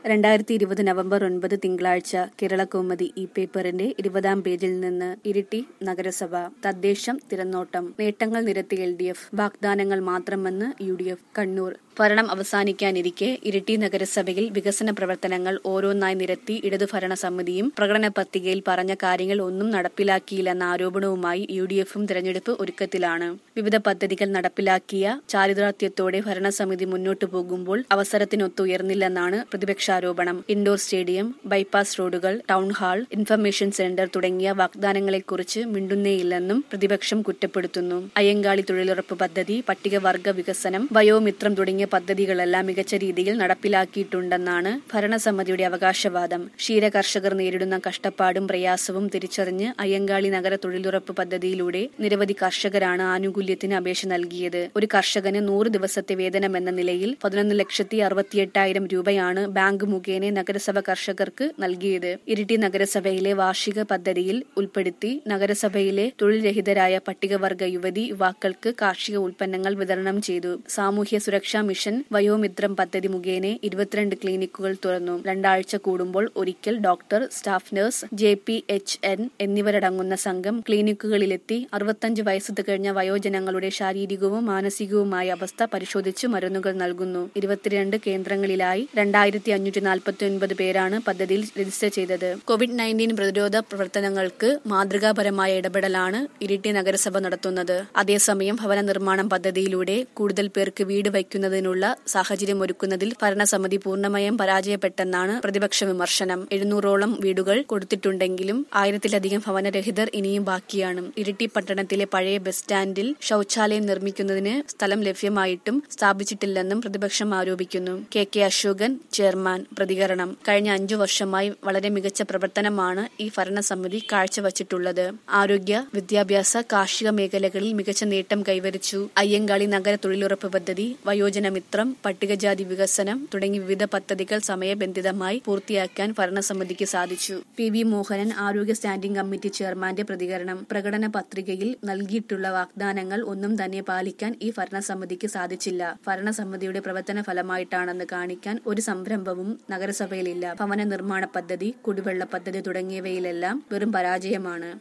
രണ്ടായിരത്തി ഇരുപത് നവംബർ ഒൻപത് തിങ്കളാഴ്ച കേരളകൗമുദി ഈ പേപ്പറിന്റെ ഇരുപതാം പേജിൽ നിന്ന് ഇരിട്ടി നഗരസഭ തദ്ദേശം തിരനോട്ടം നേട്ടങ്ങൾ നിരത്തി എൽ ഡി എഫ് വാഗ്ദാനങ്ങൾ മാത്രമെന്ന് യു ഡി എഫ് കണ്ണൂർ ഭരണം അവസാനിക്കാനിരിക്കെ ഇരിട്ടി നഗരസഭയിൽ വികസന പ്രവർത്തനങ്ങൾ ഓരോന്നായി നിരത്തി ഇടതു ഭരണസമിതിയും പ്രകടന പത്രികയിൽ പറഞ്ഞ കാര്യങ്ങൾ ഒന്നും നടപ്പിലാക്കിയില്ലെന്ന ആരോപണവുമായി യു ഡി എഫും തെരഞ്ഞെടുപ്പ് ഒരുക്കത്തിലാണ് വിവിധ പദ്ധതികൾ നടപ്പിലാക്കിയ ചാരിതാർത്ഥ്യത്തോടെ ഭരണസമിതി മുന്നോട്ടു പോകുമ്പോൾ അവസരത്തിനൊത്തുയർന്നില്ലെന്നാണ് പ്രതിപക്ഷാരോപണം ഇൻഡോർ സ്റ്റേഡിയം ബൈപ്പാസ് റോഡുകൾ ടൗൺ ഹാൾ ഇൻഫർമേഷൻ സെന്റർ തുടങ്ങിയ വാഗ്ദാനങ്ങളെക്കുറിച്ച് മിണ്ടുന്നേയില്ലെന്നും പ്രതിപക്ഷം കുറ്റപ്പെടുത്തുന്നു അയ്യങ്കാളി തൊഴിലുറപ്പ് പദ്ധതി പട്ടികവർഗ വികസനം വയോമിത്രം തുടങ്ങിയ പദ്ധതികളെല്ലാം മികച്ച രീതിയിൽ നടപ്പിലാക്കിയിട്ടുണ്ടെന്നാണ് ഭരണസമിതിയുടെ അവകാശവാദം ക്ഷീര കർഷകർ നേരിടുന്ന കഷ്ടപ്പാടും പ്രയാസവും തിരിച്ചറിഞ്ഞ് അയ്യങ്കാളി നഗര തൊഴിലുറപ്പ് പദ്ധതിയിലൂടെ നിരവധി കർഷകരാണ് ആനുകൂല്യത്തിന് അപേക്ഷ നൽകിയത് ഒരു കർഷകന് നൂറ് ദിവസത്തെ വേതനം എന്ന നിലയിൽ പതിനൊന്ന് ലക്ഷത്തി അറുപത്തിയെട്ടായിരം രൂപയാണ് ബാങ്ക് മുഖേന നഗരസഭ കർഷകർക്ക് നൽകിയത് ഇരിട്ടി നഗരസഭയിലെ വാർഷിക പദ്ധതിയിൽ ഉൾപ്പെടുത്തി നഗരസഭയിലെ തൊഴിൽ രഹിതരായ പട്ടികവർഗ യുവതി യുവാക്കൾക്ക് കാർഷിക ഉൽപ്പന്നങ്ങൾ വിതരണം ചെയ്തു സാമൂഹ്യ സുരക്ഷാ മിഷൻ വയോമിത്രം പദ്ധതി മുഖേന ഇരുപത്തിരണ്ട് ക്ലിനിക്കുകൾ തുറന്നു രണ്ടാഴ്ച കൂടുമ്പോൾ ഒരിക്കൽ doctor staff nurse J P H N എന്നിവരടങ്ങുന്ന സംഘം ക്ലിനിക്കുകളിലെത്തി അറുപത്തഞ്ച് വയസ്സ് തികഞ്ഞ വയോജനങ്ങളുടെ ശാരീരികവും മാനസികവുമായ അവസ്ഥ പരിശോധിച്ച് മരുന്നുകൾ നൽകുന്നു ഇരുപത്തിരണ്ട് കേന്ദ്രങ്ങളിലായി രണ്ടായിരത്തി അഞ്ഞൂറ്റി നാൽപ്പത്തി ഒൻപത് പേരാണ് പദ്ധതിയിൽ രജിസ്റ്റർ ചെയ്തത് കോവിഡ് നയൻറ്റീൻ പ്രതിരോധ പ്രവർത്തനങ്ങൾക്ക് മാതൃകാപരമായ ഇടപെടലാണ് ഇരിട്ടി നഗരസഭ നടത്തുന്നത് അതേസമയം ഭവന നിർമ്മാണം പദ്ധതിയിലൂടെ കൂടുതൽ പേർക്ക് വീട് വയ്ക്കുന്നതിനുള്ള സാഹചര്യമൊരുക്കുന്നതിൽ ഭരണസമിതി പൂർണ്ണമായും പരാജയപ്പെട്ടെന്നാണ് പ്രതിപക്ഷ വിമർശനം എഴുന്നൂറോളം വീടുകൾ കൊടുത്തിട്ടുണ്ടെങ്കിലും ആയിരത്തിലധികം ഭവനരഹിതർ ഇനിയും ബാക്കിയാണ് ഇരിട്ടി പട്ടണത്തിലെ പഴയ ബസ് സ്റ്റാൻഡിൽ ശൌചാലയം നിർമ്മിക്കുന്നതിന് സ്ഥലം ലഭ്യമായിട്ടും സ്ഥാപിച്ചിട്ടില്ലെന്നും പ്രതിപക്ഷം ആരോപിക്കുന്നു കെ കെ അശോകൻ ചെയർമാൻ പ്രതികരണം കഴിഞ്ഞ അഞ്ചു വർഷമായി വളരെ മികച്ച പ്രവർത്തനമാണ് ഈ ഭരണസമിതി കാഴ്ചവച്ചിട്ടുള്ളത് ആരോഗ്യ വിദ്യാഭ്യാസ കാർഷിക മേഖലകളിൽ മികച്ച നേട്ടം കൈവരിച്ചു അയ്യങ്കാളി നഗര തൊഴിലുറപ്പ് പദ്ധതി വയോജനമിത്രം പട്ടികജാതി വികസനം തുടങ്ങി വിവിധ പദ്ധതികൾ സമയബന്ധിതമായി പൂർത്തിയാക്കാൻ ഭരണസമിതിക്ക് സാധിച്ചു പി വി മോഹനൻ ആരോഗ്യ സ്റ്റാൻഡിംഗ് കമ്മിറ്റി ചെയർമാന്റെ പ്രതികരണം പ്രകടന പത്രികയിൽ നൽകിയിട്ടുള്ള വാഗ്ദാനങ്ങൾ ഒന്നും തന്നെ പാലിക്കാൻ ഈ ഭരണസമിതിക്ക് സാധിച്ചില്ല ഭരണസമിതിയുടെ പ്രവർത്തന ഫലമായിട്ടാണെന്ന് കാണിക്കാൻ ഒരു സംരംഭവും നഗരസഭയിലില്ല ഭവന നിർമ്മാണ പദ്ധതി കുടിവെള്ള പദ്ധതി തുടങ്ങിയവയിലെല്ലാം വെറും പരാജയമാണ്